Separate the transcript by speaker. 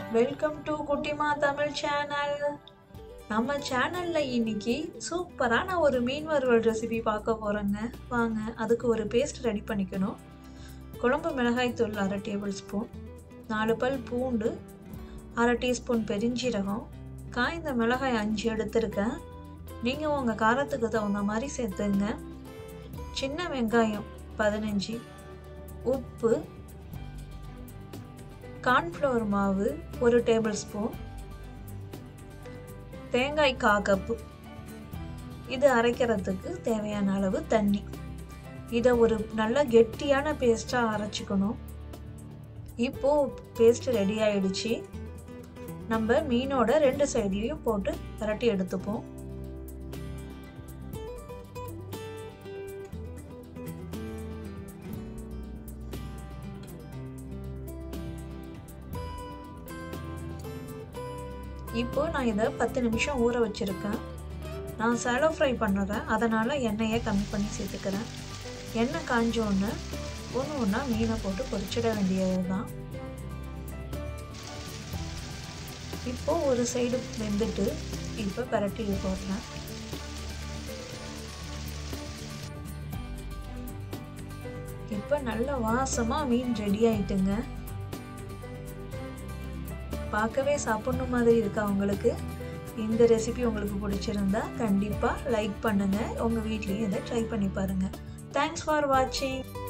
Speaker 1: welcome to குட்டிமா Tamil channel நம்ம சேனலில் இன்னைக்கு சூப்பரான ஒரு மீன் வறுவல் ரெசிபி பார்க்க போகிறோங்க வாங்க அதுக்கு ஒரு பேஸ்ட் ரெடி பண்ணிக்கணும் குழம்பு மிளகாய் தூள் அரை டேபிள் ஸ்பூன் நாலு பல் பூண்டு அரை டீஸ்பூன் பெருஞ்சீரகம் காய்ந்த மிளகாய் அஞ்சு எடுத்திருக்கேன் நீங்கள் உங்கள் காரத்துக்கு தகுந்த மாதிரி சேர்த்துங்க சின்ன வெங்காயம் பதினஞ்சு உப்பு கார்ன்ஃப்ளவர் மாவு ஒரு டேபிள் ஸ்பூன் தேங்காய் கா கப்பு இது அரைக்கிறதுக்கு தேவையான அளவு தண்ணி இதை ஒரு நல்ல கெட்டியான பேஸ்ட்டாக அரைச்சிக்கணும் இப்போ பேஸ்ட் ரெடி ஆயிடுச்சு நம்ம மீனோட ரெண்டு சைட்லேயும் போட்டு பரட்டி எடுத்துப்போம் இப்போ நான் இதை பத்து நிமிஷம் ஊற வச்சுருக்கேன் நான் சேலோ ஃப்ரை பண்ணுறேன் அதனால் எண்ணெயை கம்மி பண்ணி சேர்த்துக்கிறேன் எண்ணெய் காஞ்சோன்னு ஒன்று ஒன்றா மீனை போட்டு பொரிச்சிட வேண்டியது தான் இப்போது ஒரு சைடு வெந்துட்டு இப்போ பரட்டி போடுறேன் இப்போ நல்ல வாசமாக மீன் ரெடி ஆயிட்டுங்க பார்க்கவே சாப்பிட்ணும் மாதிரி இருக்கா உங்களுக்கு இந்த ரெசிபி உங்களுக்கு பிடிச்சிருந்தா கண்டிப்பாக லைக் பண்ணுங்கள் உங்கள் வீட்லேயும் இதை ட்ரை பண்ணி பாருங்கள் தேங்க்ஸ் ஃபார் வாட்சிங்